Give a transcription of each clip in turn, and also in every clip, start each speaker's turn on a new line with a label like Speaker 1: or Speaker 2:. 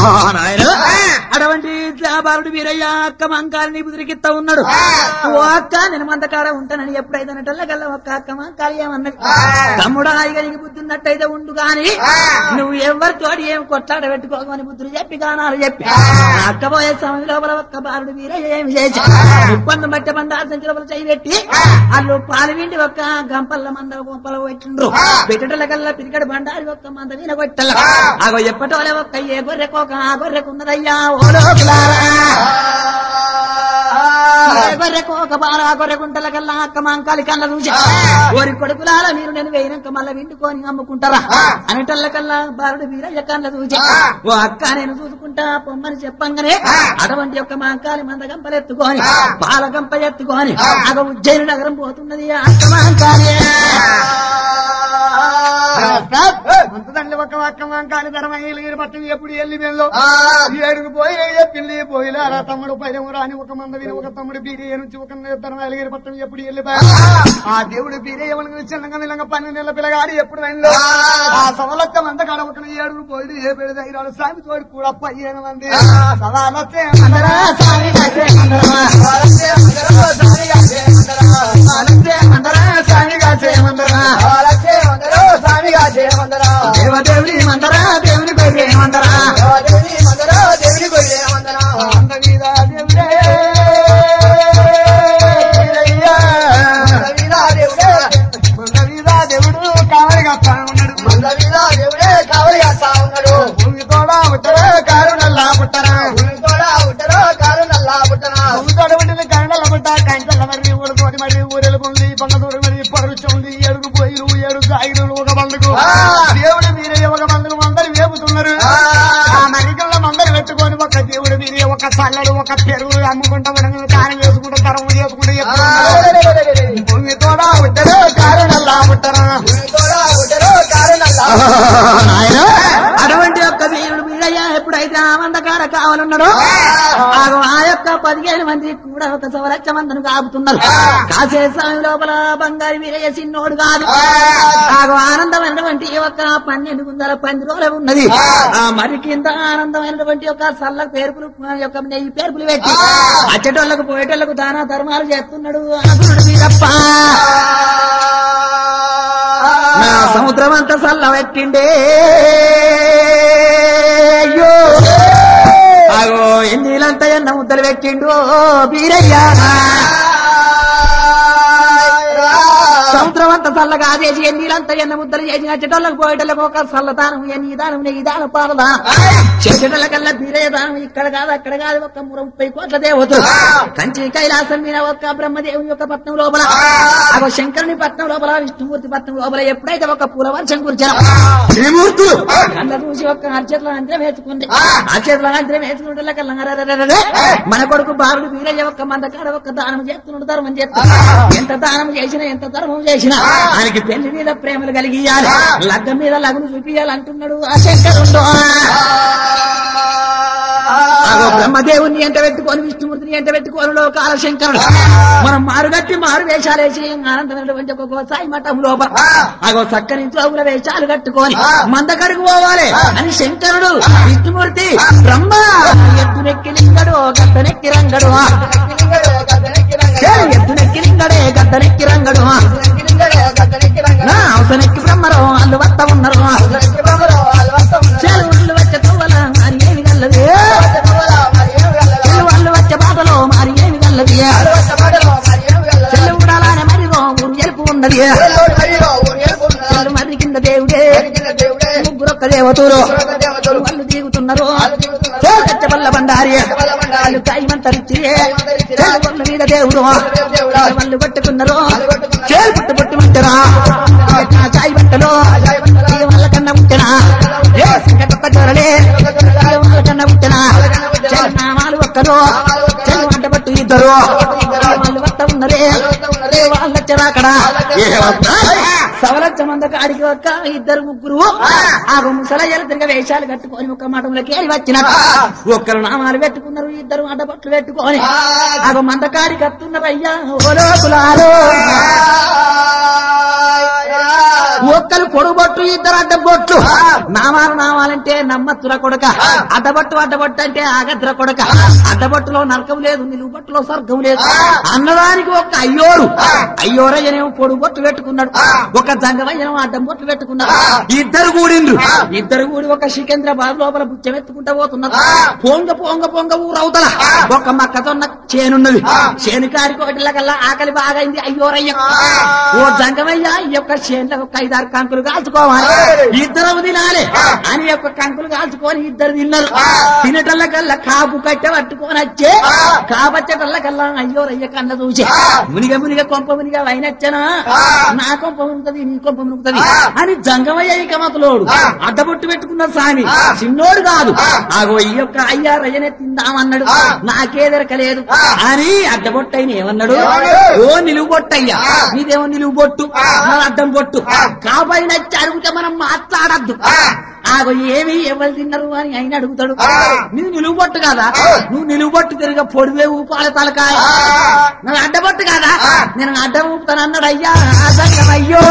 Speaker 1: నాయన అటువంటి బాలుడు వీరయ్య అక్క మంకాలని బుదిరికిత్తా ఉన్నాడు ఓ అక్క నేను మందకాడ ఉంటానని ఎప్పుడైతే అనటల్లగల్ల ఒక్క అక్క మంకాలి ఏమన్నది తమ్ముడా ఇక నీకు బుద్ధి ఉన్నట్టయితే ఉండు గాని నువ్వు ఎవరితోటి ఏం కొట్లాడ పెట్టుకోకమని బుద్ధులు చెప్పి గానాలు చెప్పి అక్క పోయే సమయం లోపల ఒక్క బాలుడు వీరయ్య ఏమి చేసి ఇబ్బంది మట్టి బండారు సంచి లోపల చేయి పెట్టి వాళ్ళు పాలు విండి ఒక్క గంపల్ల మంద గంపల పెట్టిండ్రు పెట్టటల కల్లా పిరికడ బండారి ఒక్క మంద విన కొట్టల అగో ఎప్పటోలే ఒక్క ఏ గొర్రెకోక ఆ గొర్రెకున్నదయ్యా ఓ లోకులారా ఏ గొర్రెకోక బాల ఆ గొర్రెకుంటల కల్లా అక్క మాంకాలి కళ్ళ చూసి ఓరి కొడుకులాల మీరు నేను వేయినాక మళ్ళా విండుకొని అమ్ముకుంటారా అనేటల్ల కల్లా బాలుడు వీరయ్య కళ్ళ చూసి ఓ అక్క నేను చూసుకుంటా పొమ్మని చెప్పంగానే అటువంటి యొక్క మాంకాలి మంద గంపలు ఎత్తుకొని పాల గంప ఎత్తుకొని అగ ఉజ్జయిని నగరం పోతున్నది ఆ అక్క మాంకాలి
Speaker 2: అంతదండి ఒక ఒక్క వంకాని ధర్మయ్యలు పట్టం ఎప్పుడు వెళ్ళి వెళ్ళో ఏడుగు పోయి పిల్లి పోయిలారా తమ్ముడు పైరము రాని ఒక మంద విని ఒక తమ్ముడు బీరయ్య నుంచి ఒక ధర్మయ్యలు పట్టం ఎప్పుడు వెళ్ళిపోయా ఆ దేవుడు బీరయ్య మనకు చిన్నగా నిలంగా పన్నెండు నెలల పిల్లగాడి ఎప్పుడు వెళ్ళో ఆ సవలక్క మంద కాడ ఒక ఏడుగు పోయి ఏ పెడి ధైర్యాలు సామి తోడు కూడా పదిహేను మంది సవాలొచ్చే
Speaker 1: అందరా స్వామి గాచే మందరమా. అలంతే మందరా స్వామి గాచే మందరమా. దేవదేవుని మందరా దేవుని కొయ్యే మందరా
Speaker 2: అంద మీద దేవుడే వీరయ్య. మంద మీద దేవుడు కావలిగా ఉన్నాడు భూమి తోడ ఉత్తర కారుణల్లా పుట్టరా భూమి తోడ ఉంటుంది కారుణల్ల పుట్ట కంచెల మరి ఊరుతోటి మరి ఊరెలుకుంది పంగదూరు మరి పరుచుంది ఏడుగు పోయిలు ఏడు సాయిలు ఒక బండుకు దేవుడు మీరే ఒక బండుకు మందరు వేపుతున్నారు ఆ మరికల్లో మందరు పెట్టుకొని ఒక దేవుడు మీరే ఒక చల్లడు ఒక పెరుగు అమ్ముకుంటా మనం కారం వేసుకుంటూ తరం చేసుకుంటూ ఎప్పుడు ఉన్నారు? భూమి తోడ ఉత్తర కారుణల్లా పుట్టరా
Speaker 1: నాయనా, అటువంటి యొక్క వీరుడు వీరయ్య ఎప్పుడైతే ఆ మందకాడ కావాలన్నాడో ఆగో ఆ యొక్క పదిహేను మంది కూడా ఒక సవలక్ష మందిని కాపుతున్నారు కాసే సమయం లోపల బంగారు వీరయ్య చిన్నోడు కాదు ఆగో ఆనందమైనటువంటి ఒక పన్నెండు గుందల పంది రోజులు ఉన్నది ఆ మరి కింద ఆనందమైనటువంటి ఒక సల్ల పేర్పులు యొక్క నెయ్యి పేర్పులు పెట్టి అచ్చటోళ్లకు పోయేటోళ్లకు దాన ధర్మాలు చేస్తున్నాడు ఆ గురుడు వీరప్ప నా సముద్రం అంతా సల్ల పెట్టిండే అయ్యో ఆగో ఎన్నిలంతా ఎన్న ముద్దలు పెట్టిండు బీరయ్యా సముద్రం అంతా చల్లగా చేసి ఎన్నిలంతా ఎన్న ముద్దలు చేసి చెట్టోళ్ళకు పోయేటోళ్ళకు ఒక చల్లదానం ఎన్ని దానం నెయ్యి దానం పాలదా చెట్టల కల్లా బీరయ్య దానం ఇక్కడ కాదు అక్కడ కాదు ఒక మూడు ముప్పై కోట్ల దేవతలు కంచి కైలాసం మీద ఒక బ్రహ్మదేవుని యొక్క పట్నం లోపల ఒక శంకరుని పట్నం లోపల విష్ణుమూర్తి పట్నం లోపల ఎప్పుడైతే ఒక పూల వర్షం కురిచారో త్రిమూర్తులు కళ్ళ చూసి ఒక అర్చేతుల అంతరం వేసుకుంది అర్చేతుల అంతరం వేసుకుంటే కళ్ళ మన కొడుకు బాలుడు వీరయ్య ఒక్క మందకాడ ఒక్క దానం చేస్తున్నాడు ధర్మం చేస్తున్నాడు ఎంత దానం చేసినా ఎంత ధర్మం చేసినా ఆయనకి పెళ్లి మీద ప్రేమలు కలిగియాలి లగ్గం మీద లగ్నం చూపియాలి అంటున్నాడు ఆ శంకరుడు ఆగో బ్రహ్మదేవుని ఎంట పెట్టుకొని విష్ణుమూర్తిని ఎంట పెట్టుకొని లోకాల శంకరుడు మనం మారుగట్టి మారు వేషాలు వేసి ఆనందమైనటువంటి ఒక సాయి మఠం లోపల ఆగో చక్కని చౌగుల వేషాలు కట్టుకొని మందకడుగు పోవాలి అని శంకరుడు విష్ణుమూర్తి బ్రహ్మ ఎత్తునెక్కి లింగడు గద్దనెక్కి రంగడు చేరు ఎత్తునెక్కి లింగడే గద్దనెక్కి రంగడు నా అవసనెక్కి బ్రహ్మరు వాళ్ళు వత్త ఉన్నారు చేరు వాళ్ళు వచ్చే తవ్వల మరి ఏమి గల్లది చెల్లు వాళ్ళు వచ్చే బాటలో మరి ఏమి గల్లది చెల్లు ఉడాలనే మరి ఊరు ఎలుపు ఉన్నది చెల్లు మరి కింద దేవుడే ముగ్గురు ఒక్క దేవతూరు వాళ్ళు దిగుతున్నారు చేత వల్ల బండారి వాళ్ళు కాయమంతరిచ్చి వాళ్ళ మీద దేవుడు వాళ్ళు పట్టుకున్నారు చేలు పుట్టు పుట్టు ఉంటారా చాయ్ బట్టలు వాళ్ళ కన్నా ఉంటనా ఏ సంకట జోరలే వాళ్ళ కన్నా ఉంటనా చెల్లు నామాలు ఒక్కరు చెల్లు వంట పట్టు ఇద్దరు వాళ్ళు వస్తా ఉన్నరే వాళ్ళ అక్కడ సవలచ్చ మంద కాడికి ఒక్క ఇద్దరు ముగ్గురు ఆ ముసలయ్యలు తిరిగి వేషాలు కట్టుకొని ఒక మఠంలోకి వెళ్ళి వచ్చినారు ఒక్కరు నామాలు పెట్టుకున్నారు ఇద్దరు అడ్డబట్లు పెట్టుకొని ఆ మంద కాడికి వస్తున్నారు అయ్యా ఓ లోకులారో ఒక్కరు పొడుబొట్టు ఇద్దరు అడ్డబొట్లు నామాలు నామాలంటే నమ్మత్తుర కొడక అడ్డబొట్టు అడ్డబొట్టు అంటే ఆగద్ర కొడక అడ్డబొట్టులో నరకం లేదు నిలువు బొట్టులో స్వర్గం లేదు అన్నదానికి ఒక అయ్యోరు అయ్యోరయ్యనేమో పొడుబొట్టు పెట్టుకున్నాడు ఒక జంగమయ్యనేమో అడ్డం బొట్లు పెట్టుకున్నాడు ఇద్దరు కూడిండ్రు ఇద్దరు కూడి ఒక సికింద్రాబాద్ లోపల బుచ్చం ఎత్తుకుంటా పోతున్నారు పొంగ పొంగ పొంగ ఊరవుతల ఒక మక్కతోన్న చేనున్నది చేను కారి కోటిలకల్లా ఆకలి బాగైంది అయ్యోరయ్య ఓ జంగమయ్య ఈ యొక్క చేనులో ఒక ఐదారు కంకులు కాల్చుకోవాలి ఇద్దరు తినాలి అని యొక్క కంకులు కాల్చుకొని ఇద్దరు తిన్నారు తినటల్లకల్లా కాపు కట్టె పట్టుకొని వచ్చే కాబట్టటల్లకల్లా అయ్యోరయ్య కన్న చూసే మునిగ మునిగ కొంప మునిగ వైనచ్చనా నా కొంప మునుగుతుంది నీ కొంప మునుగుతుంది అని జంగమయ్య ఇక మతలోడు అడ్డబొట్టు పెట్టుకున్నారు సాని చిన్నోడు కాదు ఆగో ఈ యొక్క అయ్యా రయ్యనే తిందామన్నాడు నాకేదరకలేదు అని అడ్డబొట్టు అయిన ఏమన్నాడు ఓ నిలువు బొట్టయ్యా నీదేమో నిలువు బొట్టు నా అడ్డం బొట్టు కాబట్టి నచ్చి అడిగితే మనం మాట్లాడద్దు ఆగో ఏమి ఎవరు తిన్నారు అని ఆయన అడుగుతాడు నువ్వు నిలువు బొట్టు కదా నువ్వు నిలువు బొట్టు తిరిగి పొడివే ఊపాల తలకాయ నేను అడ్డబొట్టు కదా నేను అడ్డం ఊపుతాను అన్నాడు అయ్యా అయ్యో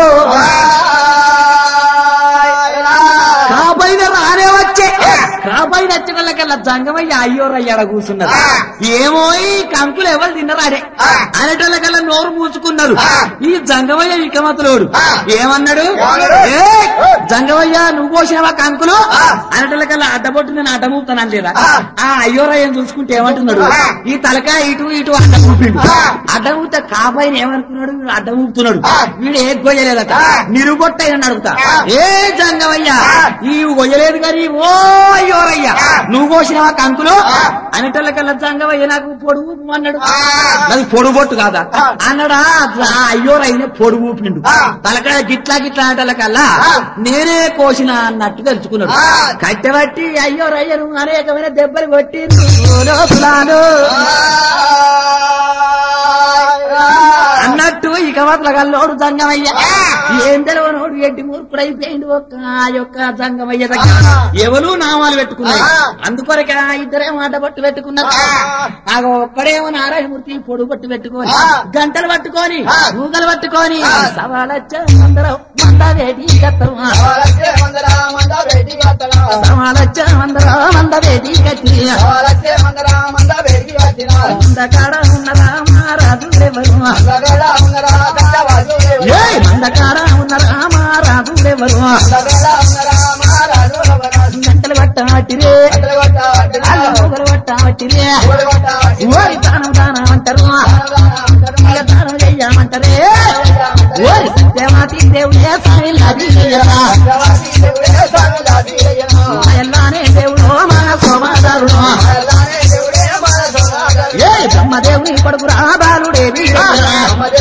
Speaker 1: కాబోయిన రానే వచ్చే కాబోయిన వచ్చేకల్లా జంగమయ్య అయ్యోరయ్యాడ కూర్చున్నారు ఏమో ఈ కంకులు ఎవరు తిన్నారు అడే అనేటోళ్ళకల్లా నోరు మూసుకున్నారు ఈ జంగమయ్య వికమతులోడు ఏమన్నాడు ఏ జంగమయ్య నువ్వు పోసినవా కంకులు అనేటోళ్ళకల్లా అడ్డబొట్టు నేను అడ్డమూపుతాను లేదా ఆ అయ్యోరయ్యని చూసుకుంటే ఏమంటున్నాడు ఈ తలకాయ ఇటు ఇటు అడ్డమూపిండు అడ్డమూపితే కాబోయిన ఏమనుకున్నాడు వీడు అడ్డమూపుతున్నాడు వీడు ఏ గొయ్యలేదట నిరుబొట్టైన అడుగుతా ఏ జంగమయ్యా ఈ గొయ్యలేదు కానీ ఓ అయ్యోరయ్యా నువ్వు కోసినవా కంకులు అనేటోళ్ళకల్లా జంగమయ్య నాకు పొడుగు అన్నాడు అది పొడుగు బొట్టు కాదా అన్నాడా ఆ అయ్యోరయ్యనే పొడుగు ఊపిండు తలకాయ గిట్లా గిట్లా అనేటోళ్ళకల్లా నేనే కోసిన అన్నట్టు తెలుసుకున్నాడు కట్టెబట్టి అయ్యోరయ్యను అనేకమైన దెబ్బలు కొట్టి లోపలాను అన్నట్టు ఇక మాత్రం గల్లోడు జంగమయ్య ఏం తెలవనోడు ఎడ్డి మూర్ఖుడైపోయింది ఒక్క ఆ యొక్క జంగమయ్య దగ్గర ఎవరు నామాలు పెట్టుకున్నారు అందుకొరకే ఆ ఇద్దరే మాట పట్టు పెట్టుకున్నారు ఆగో ఒక్కడేమో నారాయణమూర్తి పొడు పట్టు పెట్టుకొని గంటలు పట్టుకొని మూగలు పట్టుకొని సవాలచ్చ అందరం మంద వేటి కత్తరు సవాలచ్చ అందరం మంద వేటి కత్తి మందకాడ ఉన్నరా మారాజు ఎవరు ఏ మందకాడ ఉన్నరా మారాజు ఎవరు గంటలు పట్టాటిరే అల్ల మూగలు పట్టాటిరే ఓరి దానం దానం అంటారు ఇక దానం చెయ్యమంటారే ఓరి సత్యమాతి దేవుడే సాయిల్లాది ఎల్లానే దేవుడు మా సోమాదారుడు ఏ బ్రహ్మదేవుని కొడుకు రాబాలుడే వీరయ్య.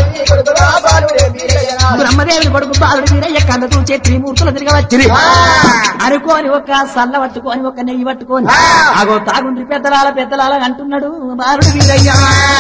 Speaker 1: బ్రహ్మదేవుని కొడుకు బాలుడు వీరయ్య కళ్ళ చూచే త్రిమూర్తులు తిరిగి వచ్చి అనుకోని ఒక సల్ల పట్టుకొని ఒక నెయ్యి పట్టుకొని ఆగో తాగుండ్రి పెద్దలాల పెద్దలాల అంటున్నాడు బాలుడు వీరయ్య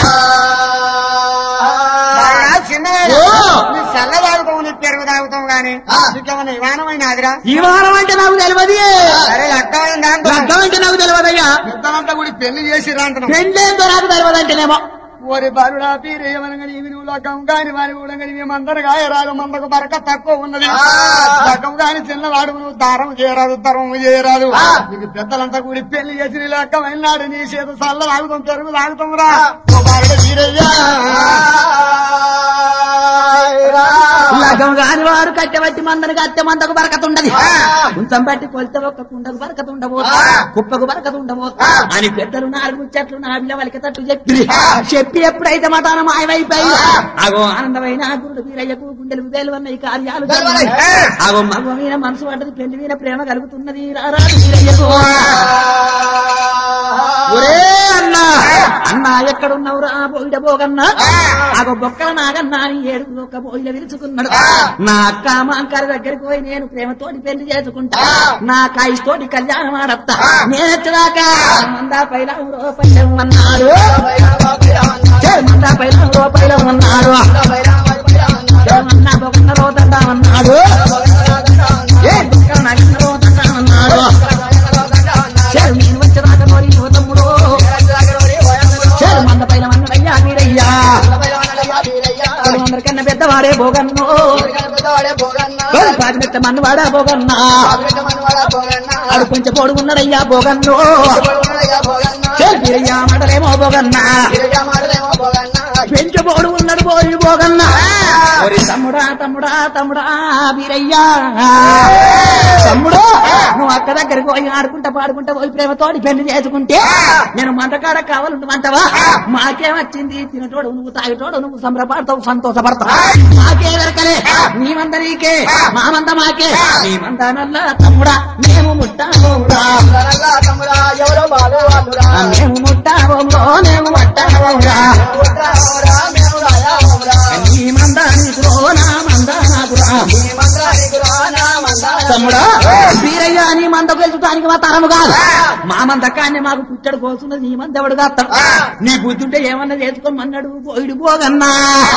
Speaker 2: చిన్నవాడు
Speaker 1: ఓ!
Speaker 2: నీ చల్ల తాగుతావు నీ పెరుగు తాగుతావు గాని నీకేమన్నా విమానమైన అదిరా
Speaker 1: ఈ వారం అంటే నాకు తెలియదు
Speaker 2: సరే అర్థమైందా
Speaker 1: లగ్గం అంటే నాకు తెలియదయ్యా
Speaker 2: పెద్దలంతా కూడా పెళ్లి చేసి అంటున్నాం
Speaker 1: పెళ్ళేంతో నాకు తెలియదు అంటేనేమో
Speaker 2: ఓరి బాలుడా పీరేయమనగని ఇవి నువ్వు లగ్గం కాని వారి ఊడగని మేమందరు గాయరాదు మందకు బరక తక్కువ ఉన్నది లగ్గం కాని చిన్నవాడు నువ్వు దారం చేయరాదు తరం చేయరాదు నీకు పెద్దలంతా కూడి పెళ్లి చేసి నీ లగ్గం అయినాడు నీ చేత చల్ల తాగుతాం పెరుగు తాగుతాం రా ఓ బాలుడ వీరయ్యా
Speaker 1: లగ్గం కాని వారు కట్టెబట్టి మందని కట్టె మందకు బరకతుండది కొంచెం బట్టి కొలితే ఒక్క కుండకు బరకతుండబోదు కుప్పకు బరకతుండబోదు అని పెద్దలు నాలుగు చెట్లు నా పిల్లవలికి తట్టు చెప్పి చెప్పి ఎప్పుడైతే మతాన మాయమైపోయి అగో ఆనందమైన గురుడు వీరయ్యకు గుండెలు వేలువన్న ఈ కార్యాలు జరిగాయి. అగో మగ మీద మనసు పడ్డది పెళ్లి మీద ప్రేమ కలుగుతున్నది రారాజు వీరయ్యకు ఒరే అన్నా అన్నా ఎక్కడున్నావు రా బోయిడ బోగన్నా ఆగో బొక్కల నాగన్నా అని ఏడు ఒక బోయిల విరుచుకున్నాడు నా అక్క మా అంకారి దగ్గరికి పోయి నేను ప్రేమతోటి పెళ్లి చేసుకుంటా నా కాయిస్తోటి కళ్యాణం ఆడత్తా నేనెచ్చదాకా మందా పైన రూపాయలు అన్నాడు చే, మందా పైన రూపాయలు అన్నాడు చే, మన్నా బొక్కన రోదండామన్నాడు ఏ బొక్కల నాగన్న రోదండామన్నాడు చే, నేను వచ్చేదాకా నోరి ఓ తమ్ముడు చే, మంద పైన మన్నడయ్యా వీరయ్యా అందరికన్నా పెద్దవాడే భోగన్నో బాబు నెట్ట మన్ను వాడా బోగన్నా ఆడు కొంచెం పొడుగున్నాడయ్యా బోగన్ను చెల్లిరయ్యా మాటలేమో బోగన్నా పెంచబోడు ఉన్నాడు పోయి పోగన్నా ఒరి తమ్ముడా తమ్ముడా తమ్ముడా వీరయ్యా తమ్ముడు నువ్వు అక్క దగ్గరికి పోయి ఆడుకుంటా పాడుకుంటా పోయి ప్రేమతోటి పెళ్లి చేసుకుంటే నేను మంటకాడ కావాలంటావా మాకేం వచ్చింది తినటోడు నువ్వు తాగటోడు నువ్వు సంబరపడతావు సంతోషపడతావు మాకే దొరకలే నీ మంద నీకే మా మంద మాకే నీ మంద నల్ల తమ్ముడా మేము ముట్టామోరా
Speaker 3: ఎవరో బాగా వాళ్ళురా
Speaker 1: మేము ముట్టామోరా మేము మట్టామోరా
Speaker 3: మేము రాయామురా
Speaker 1: నీ మంద నీకురో నా మంద నాకురా
Speaker 3: ఈ మంత్రానికి రానా మందార
Speaker 1: తమ్ముడా వీరయ్య నీ మంద గెలుచడానికి మా తరము కాదు మా మంద కానీ మాకు పుట్టడు కోసున్నది నీ మంద ఎవడు కాస్తాడు నీ బుద్ధుంటే ఏమన్నా చేసుకోమన్నాడు పోయిడు పోగన్నా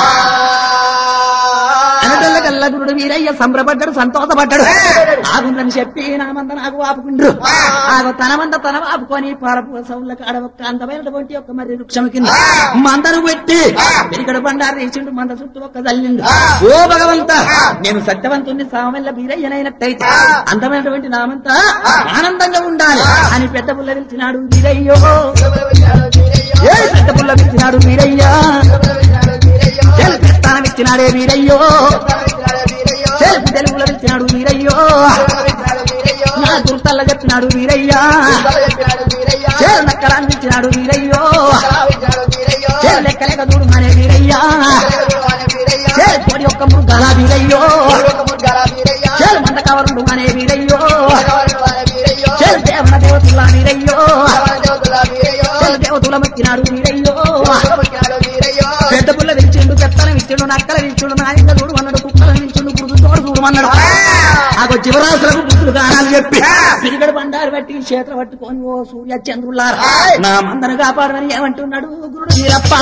Speaker 1: అనటల్లకల్లా గురుడు వీరయ్య సంబరపడ్డాడు సంతోషపడ్డాడు ఆగుందని చెప్పి నా మంద నాకు ఆపుకుండ్రు ఆగ తన మంద తన ఆపుకొని పరపు సౌళ్ళ కాడ ఒక్క అందమైనటువంటి ఒక మరి వృక్షం కింద మందను పెట్టి వెనుకడ బండారు వేసిండు మంద చుట్టూ ఒక్క జల్లిండు ఓ భగవంత నేను సత్యవంతుణ్ణి సామెల్ల వీరయ్యనైనట్టయితే అందమైనటువంటి నామంతా ఆనందంగా ఉండాలి అని పెద్ద పుల్ల పిలిచినాడు వీరయ్యో ఏ పెద్ద పుల్ల పిలిచినాడు వీరయ్యా చెల్ పెత్తానం ఇచ్చినాడే వీరయ్యో చెల్ తెలుగులో పిలిచినాడు వీరయ్యో నా దుర్తల్ల చెప్పినాడు వీరయ్యా చెల్ నక్కరాన్ని ఇచ్చినాడు వీరయ్యో చెల్ లెక్కలేక చూడు మానే వీరయ్యా చెల్ కోడి ఒక్క మృగాల వీరయ్యో చెల్ మంద కవరుండు మానే వీరయ్యో చెల్ దేవన దేవతుల్లా వీరయ్యో చెల్ దేవతుల మొక్కినాడు వీరయ్యో పెద్ద పుల్ల విరిచిండు పెత్తనం ఇచ్చిండు నక్కల విరిచిండు నాయంగా చూడు అన్నాడు కుక్కల విరిచిండు గురుదు తోడు చూడమన్నాడు ఆగో జీవరాశులకు బుద్ధులు కానాలి చెప్పి పిరిగడు బండారు పట్టి చేతులు పట్టుకొని ఓ సూర్య చంద్రులారా నా మందను కాపాడమని ఏమంటున్నాడు గురుడు వీరప్ప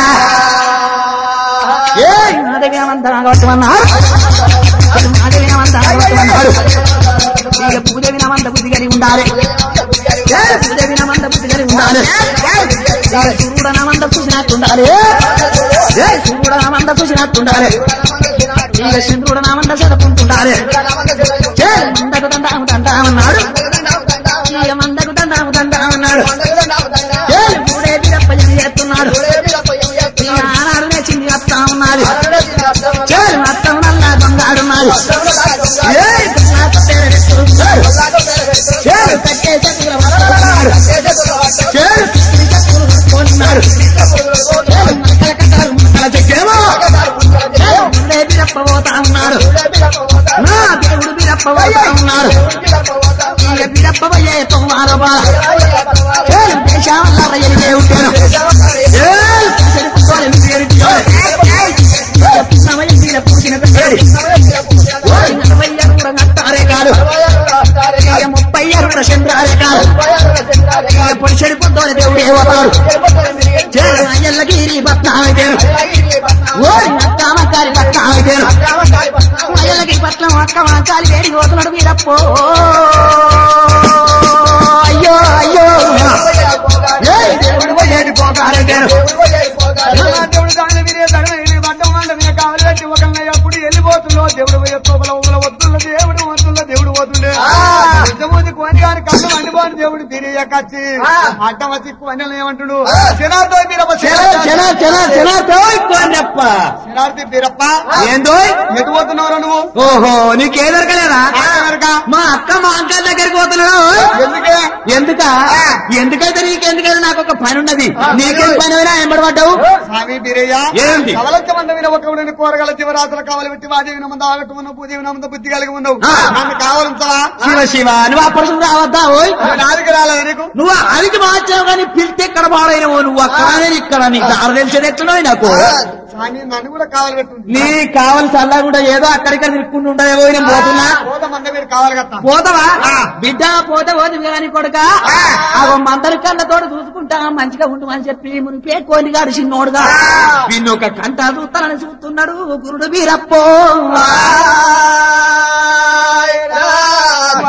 Speaker 1: ఏ నాదేవి మందన కొట్టమన్నారు నాదేవి మందన కొట్టమన్నారు ఇక పూదేవి మంద బుద్ధి కలిగి ఉండాలి ఏ పూదేవి మంద బుద్ధి కలిగి ఉండాలి ఇక సూర్యుడ మంద చూసినట్టుండాలి ఏ సూర్యుడ మంద చూసినట్టుండాలి ఇక చంద్రుడ మంద చదువుకుంటుండాలి ఏ మందకు దండాము దండామన్నాడు ఇక మందకు దండాము దండామన్నాడు ఏ మూడే వీరప్పయ్య చేస్తున్నాడు ఇక ఆనాడు నేచింది వస్తా ఉన్నది చేరు మొత్తం నల్ల దొంగాడున్నది ఏ దొంగ పేరు పెట్టుకున్నాడు చేరు కట్టే చెట్టుల వస్తున్నాడు చేరు పిచ్చిని చెట్టులు కొట్టుకుంటున్నాడు చేరు మక్కల కట్టారు మక్కల చెక్కేమో చేరు ముందే బిరప్ప పోతా ఉన్నాడు నా దేవుడు బిరప్ప పోతా ఉన్నాడు ఇక బిరప్ప పోయే తొమ్మాలో బా చేరు దేశాల రయ్యలిగే ఉంటాను చేరు పిచ్చిని పుట్టుకోవాలి పేరు సమయం తీర పూసిన పెట్టాడు నలభై అరుగుడ నట్టారే కాదు ఇక ముప్పై అరుగుడ చంద్రారే కాదు ఇక పొడి చెడిపోతాడు దేవుడే పోతాడు చేరు అయ్యల్లగిరి పట్నం అయితేను ఓరి అక్కమకారి పట్నం అయితేను అయ్యల్లగిరి పట్నం అక్కమకారి వేడి పోతున్నాడు వీరప్పో అయ్యో అయ్యో ఏ దేవుడు పోయేది పోతారంటేను
Speaker 2: దేవుడు దాని వినే ధర్మ వినే బంధం వంట వినే కావలి పెట్టి ఒక ఎప్పుడు వెళ్ళిపోతుందో దేవుడు పోయే తోపల ఊల వద్దుల దేవుడు వద్దుల దేవుడు పోతుండే నిజమూది కోని గారి కళ్ళు వండిపోని దేవుడు తిరిగచ్చి అడ్డం వచ్చి కోనెలు ఏమంటుడు శనార్థో బీరప్ప
Speaker 1: చెన చెన చెన చెన తోయ్ కోనప్ప
Speaker 2: శనార్థి బీరప్ప
Speaker 1: ఏందోయ్
Speaker 2: ఎటు పోతున్నావు నువ్వు
Speaker 1: ఓహో నీకే దొరకలేదా
Speaker 2: కనుక
Speaker 1: మా అక్క మా అక్క దగ్గరికి పోతున్నాడు
Speaker 2: ఎందుకే
Speaker 1: ఎందుక ఎందుకైతే నీకెందుకైతే నాకు ఒక పని ఉన్నది నీకేం పని అయినా ఎంబడబడ్డావు
Speaker 2: స్వామి బీరయ్య
Speaker 1: ఏంటి?
Speaker 2: కవలచ్చ మంద విన ఒక ఉడిని కూరగల జీవరాశుల కావలి పెట్టి వాదేవి నమ్మంద ఆగట్టు ఉన్నావు పూదేవి నమ్మంద బుద్ధి కలిగి ఉన్నావు
Speaker 1: ఆ.
Speaker 2: నన్ను కావాలంతవా
Speaker 1: శివ శివ నువ్వు అప్పుడు రావద్దా ఓయ్
Speaker 2: నాలుగు రాలేదు నీకు
Speaker 1: నువ్వు అదికి మార్చావు కానీ పిలిస్తే ఇక్కడ పాడైనవు నువ్వు అక్కడనే ఇక్కడ నీకు దారి తెలిసేది ఎట్లున్నావు నాకు
Speaker 2: స్వామి నన్ను కూడా కావాలి పెట్టుంది
Speaker 1: నీ కావలసి అల్లా కూడా ఏదో అక్కడిక్కడ తిరుక్కుంటూ ఉంటాయేవో నేను పోతున్నా
Speaker 2: పోత మంద మీరు కావాలి కదా
Speaker 1: పోతావా బిడ్డ పోతే పోదు కానీ కొడుక అగో మందరి కళ్ళతోటి చూసుకుంటా మంచిగా ఉండమని చెప్పి మునిపే కోనిగాడు చిన్నోడుగా వీళ్ళు ఒక కంట చూస్తానని చూస్తున్నాడు గురుడు వీరప్పో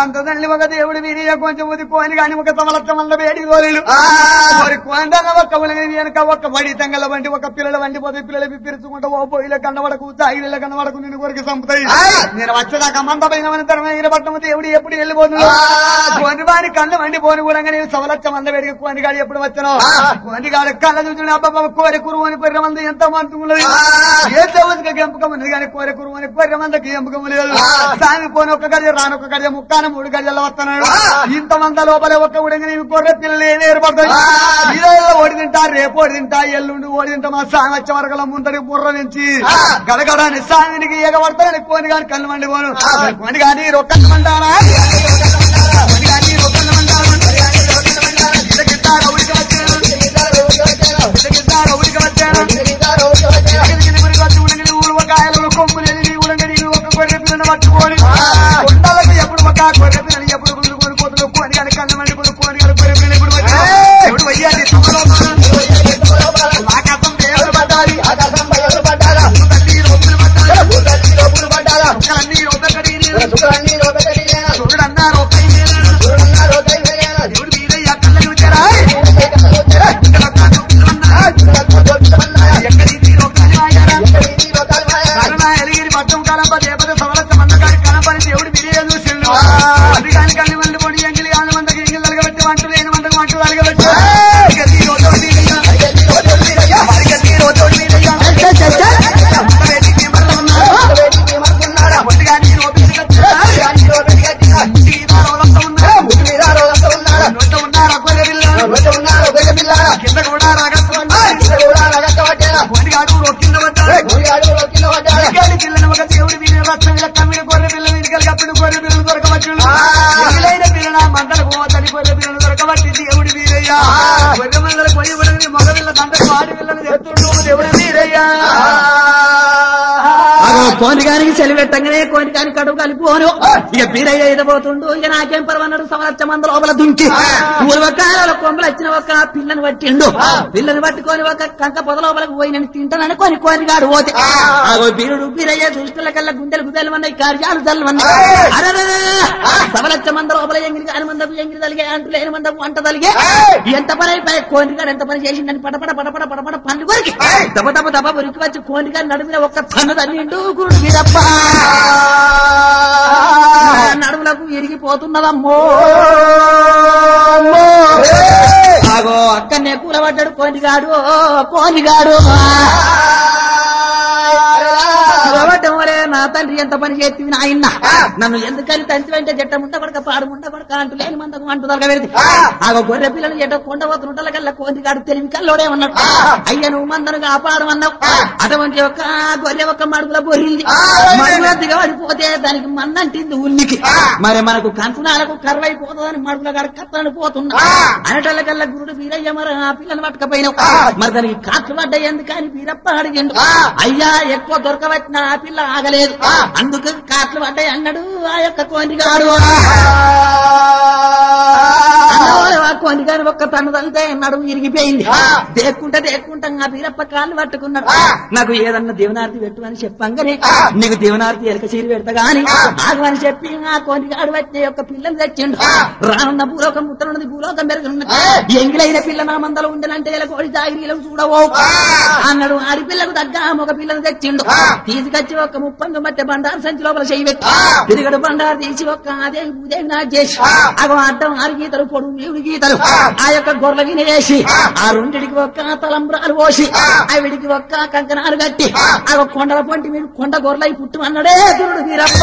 Speaker 2: అంత తల్లి ఒక దేవుడు వీరియ కొంచెం ఉదిపోని గాని ఒక తమలత్త వల్ల వేడి గోలీలు మరి కొండన ఒక్క ఉలగని వెనక ఒక్క బడి తంగల వంటి ఒక పిల్లల వంటి పోతే పిల్లలు పిరుచుకుంటూ ఓ పొయ్యిల కన్నవడకు తాగిల కన్నవడకు నిన్ను కొరికి చంపుతాయి నేను వచ్చేదాకా మందమైన తరమైన పట్టణం దేవుడు ఎప్పుడు వెళ్ళిపోతున్నాడు కొన్ని వారి కళ్ళ వండి పోని కూడా నేను సవలచ్చ మంద వేడికి కోనిగాడు ఎప్పుడు వచ్చాను కోనిగాడు కళ్ళ చూసిన అబ్బాబా కోరి కురువు అని కొర్రె మంది ఎంత మంది ఉన్నది ఏ దేవుడికి గెంపకం ఉన్నది కానీ కోరి కురువు అని కొర్రె మందకి గెంపకం లేదు సామి పోని ఒక గడియ రాని ఒక గడియ ముక్కాన మూడు గడియల్లో వస్తున్నాడు ఇంత మంద లోపల ఒక్క ఉడంగా నేను కొర్రె పిల్లలు ఏమి ఏర్పడతాయి ఈ రోజుల్లో ఓడి తింటా రేపు ఓడి తింటా ఎల్లుండి ఓడి తింటా మా సామి వచ్చే వరకు ముందడి బుర్ర నుంచి గడగడాన్ని సామినికి ఎగబడతానని కోని గాని కళ్ళు మండి పోను కోని గాని రొక్కలు మంటారా కోని గాని రొక్కలు మంటారా ఇదకిస్తారా ఉడికి వచ్చాను ఇదకిస్తారా ఉడికి వచ్చాను ఎగిరిగిరి గురికి వచ్చి ఉడిగిరి ఊరు ఒక ఆయనలో కొమ్ములు ఎదిగి ఉడంగడి ఒక గొర్రె పిల్లని పట్టుకొని కొండలకు ఎప్పుడు ఒక గొర్రె పిల్లని ఎప్పుడు గుండు కొని పోతున్నా కోని గాని కళ్ళు మండి పోను కోని గాని గొర్రె పిల్లని ఎప్పుడు వచ్చి ఎప్పుడు వయ్యాలి నాకసం దేవుడు పడ్డాలి తల్లి రొప్పులు పడ్డాలి ఒక్కలన్నీ ఒక్కడి చూడు అన్నారు ఒక్క దేవుడు మీరయ్య కళ్ళని వచ్చారా ఇక్కడ ఎక్కడి మీరు ఒక్కని ఆగారా కరుణ ఎలిగిరి పట్టం కలంప దేపద సవలచ్చ మందకాడి కలంపని దేవుడు మీరే చూసిండు అది కాని కళ్ళు మంది పొడి ఎంగిలి కాని మందకి ఎంగిలి అలగబెట్టి వంటలు లేని మందకి వంటలు అలగబెట్టి అడిగ తీరు తోడి మీదయ్యా. అడిగ తీరు తోడి మీదయ్యా. అంత వేదికి మరల ఉన్నారు. ఒంటిగా నీరు ఓపించగచ్చా? సీతా రోలంతా ఉన్నారు. నోట ఉన్నారా గొర్రె పిల్ల? కింద కూడా రాగత్వం ఒంటిగాడు రొక్కింద పడ్డాడు. ఎక్కడి పిల్లని ఒక దేవుడి వీరి రక్తం ఇలా కమ్మిన గొర్రె పిల్ల వీరికలు కప్పిన గొర్రె పిల్లలు దొరకవచ్చు ఎగిలైన పిల్లల మందలకు పోతని గొర్రె పిల్లలు దొరకబట్టి దేవుడి వీరయ్యా గొర్రె మందల కొయ్యి పడని మగ పిల్ల తండ్రి వాడి పిల్లని చెప్తుండు దేవుడి వీరయ్యా
Speaker 1: అగో కోనిగానికి చెలిపెట్టంగానే కోనిగాని కడుపు కలిపోను ఇక పీరయ్య ఎదబోతుండు ఇక నాకేం పర్వన్నాడు సంవత్సర మంది లోపల దుంకి పూర్వకాల కొమ్మలు వచ్చిన ఒక పిల్లని పట్టిండు పిల్లని పట్టుకొని ఒక కంక పొద లోపలికి పోయి నేను తింటానని కొని కోనిగాడు పోతే అగో పీరుడు పీరయ్య దృష్టిల కల్లా గుండెలు గుద్దలు ఉన్నాయి కార్యాలు చల్లమన్నాయి అరెరెరె! సవలచ్చ మంద లోపల ఎంగిరి కాని మందకు ఎంగిరి తలిగే అంటు లేని మందకు వంట తలిగే ఎంత పని అయిపోయి కోనిగాడు ఎంత పని చేసిందని పడపడ పడపడ పడపడ పండు కొరికి దబ దబ దబ ఉరికి వచ్చి కోనిగాడు నడుమిన ఒక్క తన్ను తన్నిండు గురుడు మీదప్ప నడుములకు ఇరిగిపోతున్నదమ్మో ఆగో అక్కనే కూలబడ్డాడు కోనిగాడు కోనిగాడు కూలబడ్డమోలే నా తండ్రి ఎంత పని చేతివి నాయన్న నన్ను ఎందుకని తండ్రి వెంట జట్ట ముండ కొడక పాడు ముండ కొడక అంటూ లేని మందకు అంటూ దొరకబెడితే ఆగో గొర్రె పిల్లలు ఎట కొండ పోతున్నట్ల కల్లా కోనిగాడు తెలివి కల్లోడే ఉన్నాడు అయ్య నువ్వు మందను కాపాడమన్నావు అటువంటి ఒక గొర్రె ఒక మడుగుల బొర్రింది మడుగుల దిగబడిపోతే దానికి మన్నంటింది ఉల్లికి మరి మనకు కంచునాలకు కర్వైపోతుందని మడుగుల గారు కత్తని పోతున్నా అనటల కల్లా గురుడు వీరయ్య మరి ఆ పిల్లని పట్టుకపోయినావు మరి దానికి కాట్లు పడ్డ ఎందుకని వీరప్ప అడిగిండు అయ్యా ఎక్కువ దొరకవచ్చిన ఆ పిల్ల ఆగలేదు అందుకు కాట్లు పడ్డాయి అన్నాడు ఆ యొక్క కోనిగాడు అన్నవాడు ఆ కోనిగాని ఒక్క తను తలితే నడుము ఇరిగిపోయింది దేక్కుంటే దేక్కుంటా ఆ వీరప్ప కాళ్ళు పట్టుకున్నాడు నాకు ఏదన్నా దేవనార్తి పెట్టు అని చెప్పంగానే నీకు దేవనార్తి ఎలక చీరి పెడతా గాని ఆగమని చెప్పి ఆ కోనిగాడు వచ్చే యొక్క పిల్లని తెచ్చిండు రానున్న భూలోకం ముట్టనున్నది భూలోకం పెరుగుతున్నది ఎంగిలైన పిల్ల నా మందలో ఉండనంటే ఇలా కోడి జాగిరీలకు చూడవో అన్నాడు ఆడి పిల్లకు తగ్గ ఒక పిల్లని తెచ్చిండు తీసుకొచ్చి ఒక ముప్పందు మధ్య బండారు సంచి లోపల చేయి పెట్టి తిరిగడు బండారు తీసి ఒక్క అదే ఉదయం నా చేసి అగో అడ్డం ఆరు గీతలు పొడుగు ఏడు గీతలు ఆ యొక్క గొర్రెల గిన వేసి ఆ రెండిటికి ఒక్క తలంబ్రాలు పోసి ఆవిడికి ఒక్క కంకణాలు కట్టి ఆ ఒక కొండల పొంటి మీరు కొండ గొర్రెలై పుట్టు అన్నాడే గురుడు వీరప్ప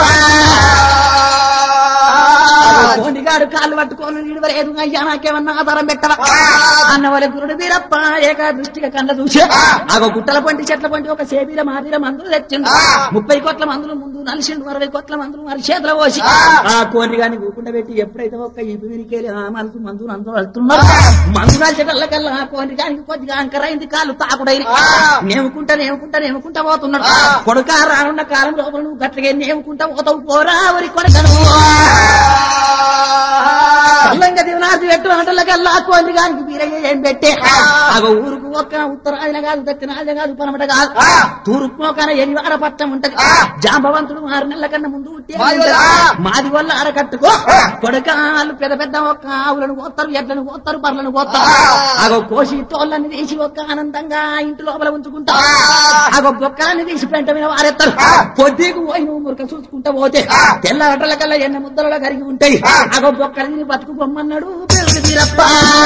Speaker 1: కోనిగాడు కాళ్ళు పట్టుకొని నిడవలేదు అయ్యా నాకేమన్నా ఆధారం పెట్టవా అన్న వాళ్ళ గురుడు వీరప్ప ఏక దృష్టిగా కళ్ళ చూసి ఆగో గుట్టల పంటి చెట్ల పంటి ఒక సేబీల మాదిర మందులు తెచ్చిండు ముప్పై కోట్ల మందులు ముందు నలిసిండు అరవై కోట్ల మందులు మరి చేతుల పోసి ఆ కోని గాని కూకుండా పెట్టి ఎప్పుడైతే ఒక్క ఇవి విరికేలి ఆ మనసు మందులు అందరూ వెళ్తున్నారు మందు నలిచేటల్ల కల్లా ఆ కోని గానికి కొద్దిగా అంకరైంది కాళ్ళు తాకుడైన నేముకుంటా నేముకుంటా నేముకుంటా పోతున్నాడు కొడుక రానున్న కాలం లోపల నువ్వు గట్లగా నేముకుంటా పోతావు పోరా వరి కొడకను చల్లంగా దివనాసి పెట్టు వంటలకల్లా కోంది గానికి వీరయ్య ఏం పెట్టే అగో ఊరుకు ఒక్క ఉత్తరాయన కాదు దక్షిణాయన కాదు పనమట కాదు తూర్పు మొక్కన ఎనివార పట్టం ఉంటది జాంబవంతుడు ఆరు నెలల కన్నా ముందు పుట్టే మాది వల్ల అరకట్టుకో కొడకాలు పెద్ద పెద్ద ఒక్క ఆవులను కోస్తారు ఎడ్లను కోస్తారు బర్లను కోస్తారు అగో కోసి తోళ్ళని తీసి ఒక్క ఆనందంగా ఇంటి లోపల ఉంచుకుంటా అగో బొక్కలని తీసి పెంట మీద వారెత్తారు పొద్దుకు పోయి నువ్వు మురక చూసుకుంటా పోతే తెల్ల అటల కల్లా ఎన్న ముద్దలలో కరిగి ఉంటాయి అగో బొక్కలని బతుకు బొమ్మన్నాడు పెరుగు తీరప్ప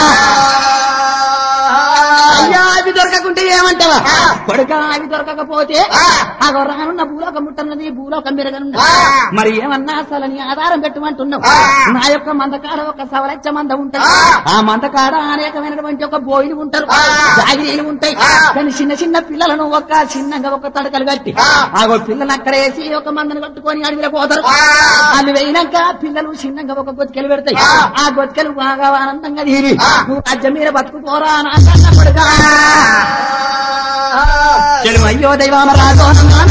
Speaker 1: అయ్యా అవి దొరకకుంటే ఏమంటావా కొడుక అవి దొరకకపోతే అగో రానున్న భూలోకం ముట్టన్నది భూలోకం మెరగనున్నది మరి ఏమన్నా అసలు నీ ఆధారం పెట్టమంటున్నావు నా యొక్క మందకాడ ఒక సవలచ్చ మంద ఉంటది ఆ మందకాడ అనేకమైనటువంటి ఒక బోయిలు ఉంటారు జాగిరీలు ఉంటాయి కానీ చిన్న చిన్న పిల్లలను ఒక చిన్నగా ఒక తడకలు కట్టి ఆగో పిల్లలు అక్కడ వేసి ఒక మందను కట్టుకొని అడవిలో పోతారు అవి వేయినాక పిల్లలు చిన్నగా ఒక గొత్తికలు పెడతాయి ఆ గొత్తికలు బాగా ఆనందంగా తీరి నువ్వు రాజ్యం మీద బతుకుపోరా అని అన్నప్పుడుగా చెడు అయ్యో దైవామ రాజో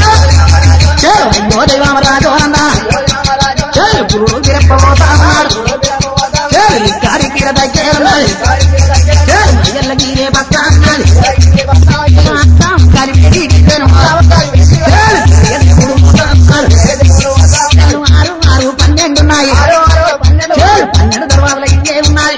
Speaker 1: చెడు అయ్యో దైవామ రాజో అన్న చెడు పురుడు తిరప్పబోతామన్నాడు చెడు కారి తీర దగ్గర ఉన్నది చెడు మయ్యల్ల గీరే పక్క అన్నది అత్తాం కలిపి ఇచ్చాను. చెడు ఎప్పుడు అన్నాడు. చెడు ఆరు ఆరు పన్నెండు ఉన్నాయి చెడు పన్నెండు దర్వాజల ఇవే ఉన్నాయి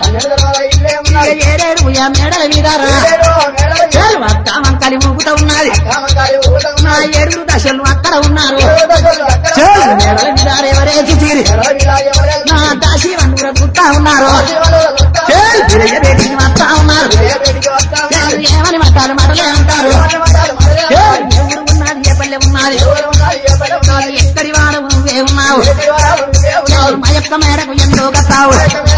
Speaker 1: ఏడేడు ఉయ్య మేడల మీద రా. చెడు అక్క వంకలి ఊగుతూ ఉన్నది నా ఏడుగురు దశలు అక్కడ ఉన్నారు చెడు మేడల మీద ఎవరేసి తీరి నా దాసి వండుర గుర్తా ఉన్నారు చెడు తిరగబెట్టి వస్తా ఉన్నారు చెడు ఏమని మాట్లాడు మాటలే అంటారు చెడు ఎవరు ఉన్నది ఏ పల్లె ఉన్నది చెడు ఎక్కడి వాడు నువ్వే ఉన్నావు చెడు మా యొక్క మేడకు ఎందుకు కట్టావు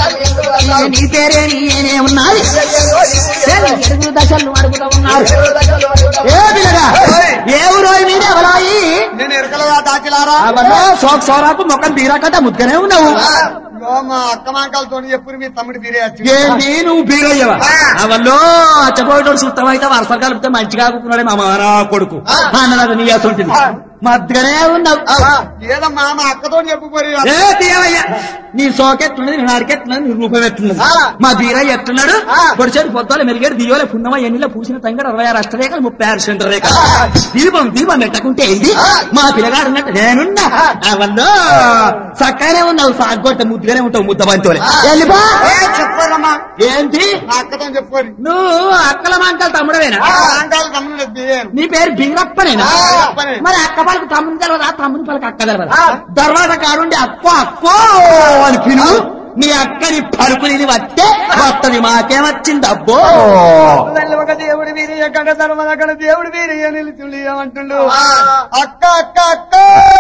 Speaker 1: నీ పేరే నీనే ఉన్నది చెడు ఎడుగురు దశలు అడుగుతూ ఉన్నారు ఏ పిల్లగా ఏ ఊరోయి మీద ఎవరోయి
Speaker 2: నేను ఎరకలుగా దాచిలారా
Speaker 1: అవన్నీ సోక్ సోరాకు మొక్కం తీరాకట ముద్దనే ఉన్నావు
Speaker 2: ఇగో మా అక్క మాంకాలతో ఎప్పుడు మీ తమ్ముడు బీరే వచ్చి
Speaker 1: ఏంటి నువ్వు బీరయ్యవా అవల్లో అచ్చపోయేటోడు సుత్తమైతే అయితే వరుసలు కలిపితే మంచిగా కూకున్నాడే మా మానా కొడుకు అన్నది నీ అసంటుంది మద్దనే ఉన్నావు
Speaker 2: ఏదమ్మా మా అక్కతో చెప్పుకోరి
Speaker 1: ఏ తీయవయ్యా నీ సోకెట్లున్నది నీ నాడికెట్లున్నది నీ రూపం ఎట్లున్నది మా బీరయ్య ఎట్లున్నాడు పొడిచేడు పొద్దుల మెరిగేడు దియోల పున్నమ ఎన్నిలో పూసిన తంగడు అరవై ఆరు అష్టరేఖలు ముప్పై ఆరు సెంటర్ రేఖ దీపం దీపం పెట్టకుంటే ఏంటి మా పిల్లగాడు ఉన్నట్టు నేనున్నా అవల్లో చక్కగానే ఉన్నావు సాగొట్ట ముద్దుగానే ఉంటావు ముద్ద బంతోలే వెళ్ళిపో
Speaker 2: చెప్పారమ్మా
Speaker 1: ఏంటి
Speaker 2: మా అక్కతో చెప్పుకోరి
Speaker 1: నువ్వు అక్కల మాంకలు తమ్ముడవేనా
Speaker 2: మాంకాలు తమ్ముడు బీరేను
Speaker 1: నీ పేరు బీరప్పనేనా
Speaker 2: బీరప్పనే.
Speaker 1: మరి అక్క పలకు తమ్ముని తెలవదు ఆ తమ్ముని పలకు అక్క తెలవదు తర్వాత కాడుండి అక్కో అక్కో అని పిలువు మీ అక్కని పలుకుని వస్తే వస్తది మాకేమొచ్చింది అబ్బో
Speaker 2: తల్లి ఒక దేవుడు వీరయ్య కడ ధర్మద కడ దేవుడు వీరయ్య నిలుచుండి ఏమంటుండు అక్క అక్క అక్క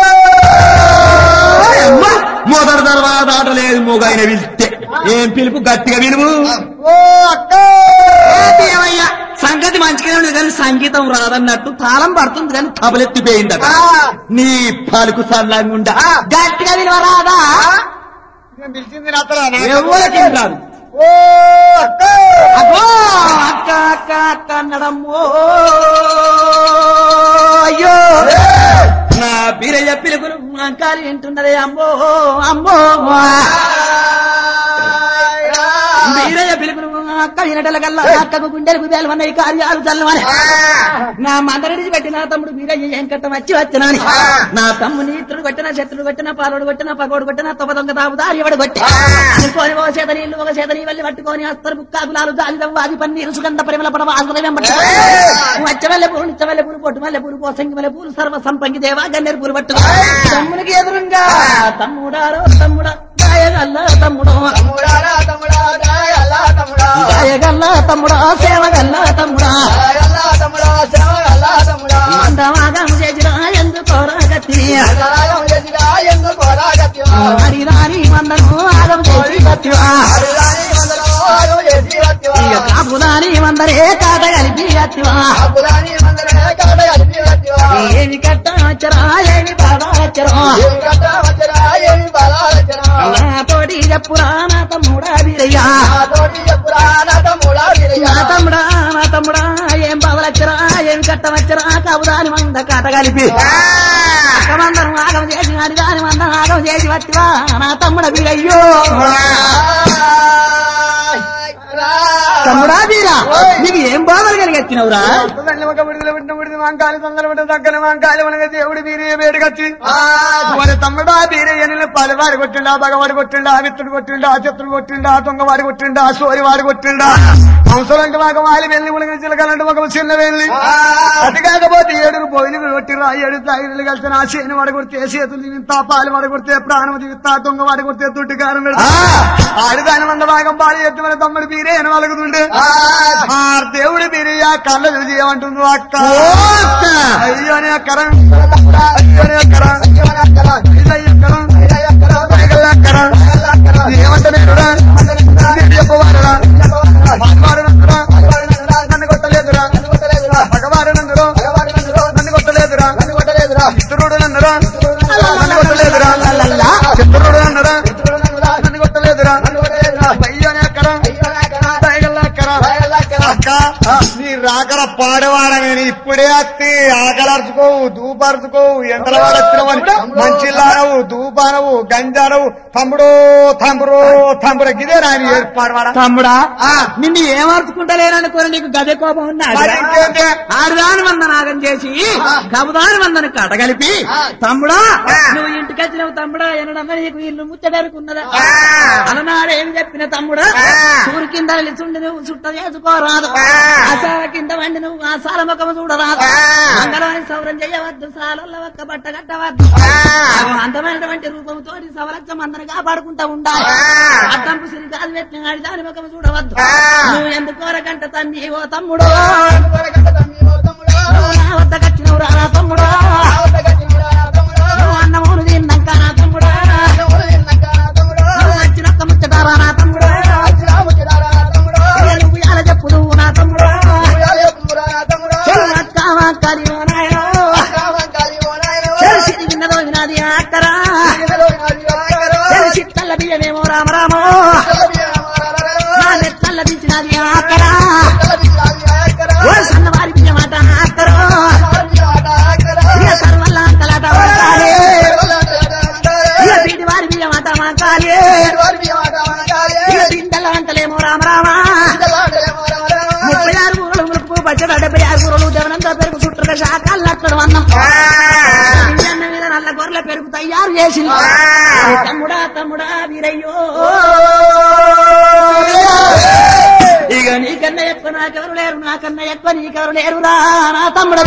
Speaker 1: అమ్మ, మొదటి తర్వాత ఆట లేదు మూగాయన పిలిస్తే ఏం పిలుపు గట్టిగా విలువు
Speaker 2: ఓ అక్క
Speaker 1: ఏంటి ఏమయ్యా సంగతి మంచిగానే ఉంది కానీ సంగీతం రాదన్నట్టు తాళం పడుతుంది కానీ తబలెత్తిపోయిందట నీ పలుకు సల్లంగుండా గట్టిగా విలువ రాదా
Speaker 2: నేను పిలిచింది రాత్రా
Speaker 1: ఎవరికి రాదు
Speaker 2: ఓ అక్క
Speaker 1: అబ్బో అక్క అక్క అక్క అన్నడమ్మో అయ్యో నా బీరయ్య పిలుపులు అంకాలి వింటున్నదే అమ్మో అమ్మో బీరయ్య పిలుపులు అక్క వినటల కల్లా అక్కకు గుండెలకు వేలవన్నాయి కార్యాలు చల్లవని నా మందరెడిచి పెట్టిన తమ్ముడు బీరయ్య ఏం కట్టం వచ్చి వచ్చినాని నా తమ్ముని ఇతరుడు కొట్టిన శత్రుడు కొట్టిన పాలోడు కొట్టిన పగోడు కొట్టిన తొప్ప దొంగ తాపుదారి ఎవడు కొట్టి అనుకోని ఒక చేత నీళ్లు ఒక చేత నీ వెళ్ళి పట్టుకొని అస్తరు బుక్కాకులాలు జాలి దవ్వాది పన్నీరు సుగంధ పరిమళ పడవ ఆసుల వెంబడి వచ్చవెల్ల పూలు నిచ్చవెల్ల పూలు పొట్టు మల్లె పూలు పోసంగి మల్లె పూలు సర్వ సంపంగి దేవా గన్నేరు పూలు పట్టు తమ్మునికి ఎదురుగా తమ్ముడారో తమ్ముడా గాయగల్ల తమ్ముడో
Speaker 3: తమ్ముడారా తమ్ముడా దాయల్లా తమ్ముడా
Speaker 1: గాయగల్ల తమ్ముడా సేవగల్ల తమ్ముడా
Speaker 3: దాయల్లా తమ్ముడా సేవగల్లా తమ్ముడా
Speaker 1: మందవాగం చేసిరా ఎందుకోరా గత్తి
Speaker 3: అంతరాయం చేసిరా ఎందుకు పోరాగత్యమా
Speaker 1: రాని రాని మందను ఆగం చేసి గత్తివా
Speaker 3: హరిరాని వందలో ఆరు చేసి వత్యమా
Speaker 1: ఇక కాపుదాని మందరే కాట కలిపి గత్తివా
Speaker 3: అప్పుదాని వందలే కాడ కలిపి వత్యమా
Speaker 1: ఏమి కట్ట వచ్చరా ఏమి బాధ వచ్చరా
Speaker 3: ఏమి కట్ట వచ్చరా ఏమి బలాలచరా
Speaker 1: నాతోటి చెప్పురా నా తమ్ముడా వీరయ్యా
Speaker 3: నా తోటి చెప్పురా నా తమ్ముడా
Speaker 1: నా
Speaker 3: విరయ్యా
Speaker 1: తమ్ముడా నా తమ్ముడా ఏం బాధలచ్చరా ఏం కట్టవచ్చరా కబుదాని మంద కట కలిపి అక్కమందరం ఆగం చేసి అని దాని మందం ఆగం చేసి వట్టివా నా తమ్ముడ వీరయ్యో తమ్ముడా వీరా నీకు ఏం బాధలు కలిగెత్తినవురా
Speaker 2: తల్లి ఒక విడుదల పెట్టిన విడుదల మాంకాలి తొందర పెట్టిన దగ్గర మాంకాలి మనకి దేవుడి వీరే వేడిగచ్చి మరి తమ్ముడా వీరే ఎన్ని పలివాడి కొట్టిండా బగవాడి కొట్టిండా విత్తుడు కొట్టిండా చెత్తుడు కొట్టిండా దొంగవాడి కొట్టిండా సోరి వాడి కొట్టిండా హంసలంటే మాకు వాలి వెళ్ళి మనకి చిలకలంటే ఒక చిన్న వెళ్ళి అది కాకపోతే ఏడుగు పోయిన కొట్టిరా ఏడు తాగిలు కలిసిన ఆ చేను వాడి కొడితే చేతులు దివింతా పాలు వాడి కొడితే ప్రాణం దివిస్తా దొంగ వాడి కొడితే దుడ్డు కారం ఆడి దాని మంద భాగం పాడి ఎత్తి మన తమ్ముడు బీరే అని వలుగుతుండే ఆ దేవుడి బీరే ఆ కళ్ళ చూసి ఏమంటుందో అక్క అయ్యో నే అక్కరం అయ్యో నే అక్కరం ఇదయ్య అక్కరం పైగల్ల అక్కరం ఏమంటలేదురా నేను చెప్పవారురా భగవానుడందురా నన్ను కొట్టలేదురా భగవానుడందురా నన్ను కొట్టలేదురా చిత్రుడు నన్నురా నన్ను కొట్టలేదురా చిత్రుడు నన్నురా నన్ను కొట్టలేదురా అయ్యో నే అక్కరం పైగల్ల అక్కరం అక్క నీ రాకర పాడవాడ నేను ఇప్పుడే అత్తి ఆకలర్చుకోవు దూపరుచుకోవు ఎండల వాడచ్చినవని మంచిల్లానవు దూపానవు గంజానవు తమ్ముడు తమ్ముడు తమ్ముడు గిదే రాని ఏర్పాడవాడ
Speaker 1: తమ్ముడా నిన్ను ఏమర్చుకుంటలేననుకోని నీకు గదే కోపం ఉన్నాడు
Speaker 2: మరి ఇంకేంటి?
Speaker 1: ఆరుదాని మంద నాగం చేసి కబుదాని మందని కటగలిపి తమ్ముడా నువ్వు ఇంటికి వచ్చినావు తమ్ముడా ఎనడమ్మ నీకు ఇల్లు ముచ్చటరుకున్నదా అలనాడు ఏమి చెప్పిన తమ్ముడా సూరి కింద నిలుచుండి నువ్వు చుట్ట చేసుకోరాదు ఆసాల కింద వండి నువ్వు ఆ సాల ముఖము చూడరాదు మంగళవారి సౌరం చేయవద్దు సాలల్ల ఒక్క బట్ట కట్టవద్దు అందమైనటువంటి రూపంతో సవలక్ష మందని కాపాడుకుంటా ఉండాలి అడ్డంపు సిరిగాలు పెట్టిన వాడి దాని ముఖము చూడవద్దు నువ్వు ఎందుకోరకంట తన్ని ఓ తమ్ముడు నువ్వు నా వద్ద కచ్చినవు రా నా తమ్ముడు నువ్వు అన్నమూను తిన్నాక నా తమ్ముడు నువ్వు వచ్చినొక్క ముచ్చటారా నా తమ్ముడు ఇక నువ్వు ఎలా చెప్పు నువ్వు నా తమ్ముడు చెడు అక్క అక్కడి ఓ నాయనో చెడు సిరిగిన్నదో వినాది అక్కరా చెడు చిట్టల్ల బియ్యమేమో రామరామో నా నెత్తల్ల దించినది అక్కరా ఓ సన్నవారి బియ్యమాట అక్కరో ఇక సర్వల్ల అంతలాట వంకాలే ఇక బీటి వారి బియ్యమాట వంకాలే ఇక దిండల అంతలేమో రామరామా ముప్పై ఆరు ఊరలు ములుపు పచ్చడి డెబ్బై ఆరు ఊరలు దేవనంతా పెరుగు చుట్టూ శాఖలు నట్టడు అన్నం బియ్యన్న మీద నల్ల గొర్రెల పెరుగు తయారు చేసింది ఓ తమ్ముడా తమ్ముడా వీరయ్యో ఇక నీకన్నా ఎక్కువ నాకెవరు లేరు నాకన్నా ఎక్కువ నీకెవరు లేరు రా నా తమ్ముడు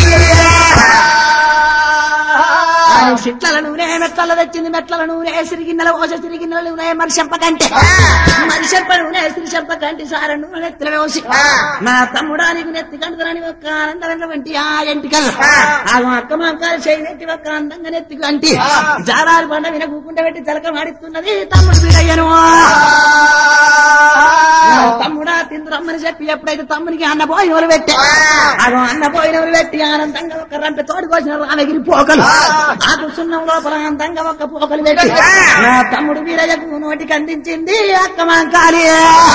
Speaker 1: సిట్ల నూనె మెట్ల తెచ్చింది మెట్ల నూనె సిరిగిన్నెల ఓస సిరిగిన్నెల నూనె మరి చెంపకంటే మరి చెంప నూనె సిరి చెంపకంటి సార నూనె నెత్తిన వేసి నా తమ్ముడా నీకు నెత్తి కంటుదని ఒక్క ఆనందమైనటువంటి ఆ ఎంటికల్ ఆ అక్క మంకాలు చేయి నెత్తి ఒక్క అందంగా నెత్తి కంటి జారాలు పండ విన కూకుంట పెట్టి జలక మాడిస్తున్నది తమ్ముడు వీడయ్యను నా తమ్ముడా తిందురమ్మని చెప్పి ఎప్పుడైతే తమ్మునికి అన్న పోయినవరు పెట్టి అదో అన్న పోయినవరు పెట్టి ఆనందంగా ఒక రంప తోడుకొచ్చిన రామగిరి పోకలు ఆ సున్నం లోపల ఆనందంగా ఒక పోకలు పెట్టి నా తమ్ముడు వీరయ్యకు నోటికి అందించింది అక్క మాంకాలి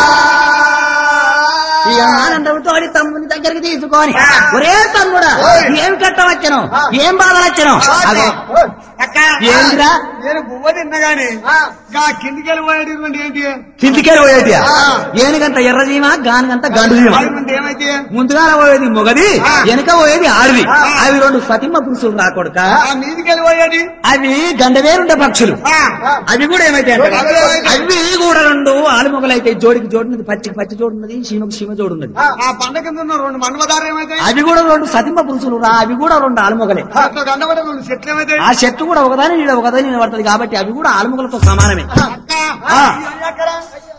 Speaker 1: ఈ ఆనందం తోడి తమ్ముని దగ్గరికి తీసుకొని ఒరే తమ్ముడా ఏం కట్టవచ్చను ఏం బాధలచ్చను అదే
Speaker 2: అక్క
Speaker 1: ఏంటిరా
Speaker 2: నేను గువ్వ తిన్నగాని గా కిందికి వెళ్ళిపోయేటువంటి ఏంటి
Speaker 1: కిందికేరు పోయేటియా ఏనుగంత ఎర్రజీమ గానుగంత గండు జీమ
Speaker 2: వాడి ముందు ఏమైతే
Speaker 1: ముందుగా పోయేది మొగది వెనక పోయేది ఆడిది అవి రెండు సతిమ్మ పురుషులు నా కొడుక
Speaker 2: ఆ మీదికి వెళ్ళిపోయేది
Speaker 1: అవి గండవేరుండే పక్షులు అవి కూడా ఏమైతే అవి కూడా రెండు ఆలుమొగలైతే జోడికి జోడున్నది పచ్చికి పచ్చి జోడున్నది సీమకు సీమ జోడున్నది
Speaker 2: ఆ పండ కింద ఉన్న రెండు మండవదారు ఏమైతే
Speaker 1: అవి కూడా రెండు సతిమ్మ పురుషులు రా అవి కూడా రెండు ఆలుమొగలే
Speaker 2: గండబడ రెండు చెట్లు ఏమైతే
Speaker 1: ఆ చెట్టు కూడా ఒకదాని నీడ ఒకదాని నిలబడుతుంది కాబట్టి అవి కూడా ఆలుమొగలతో సమానమే
Speaker 2: అక్క
Speaker 1: ఆ.
Speaker 2: అక్కడ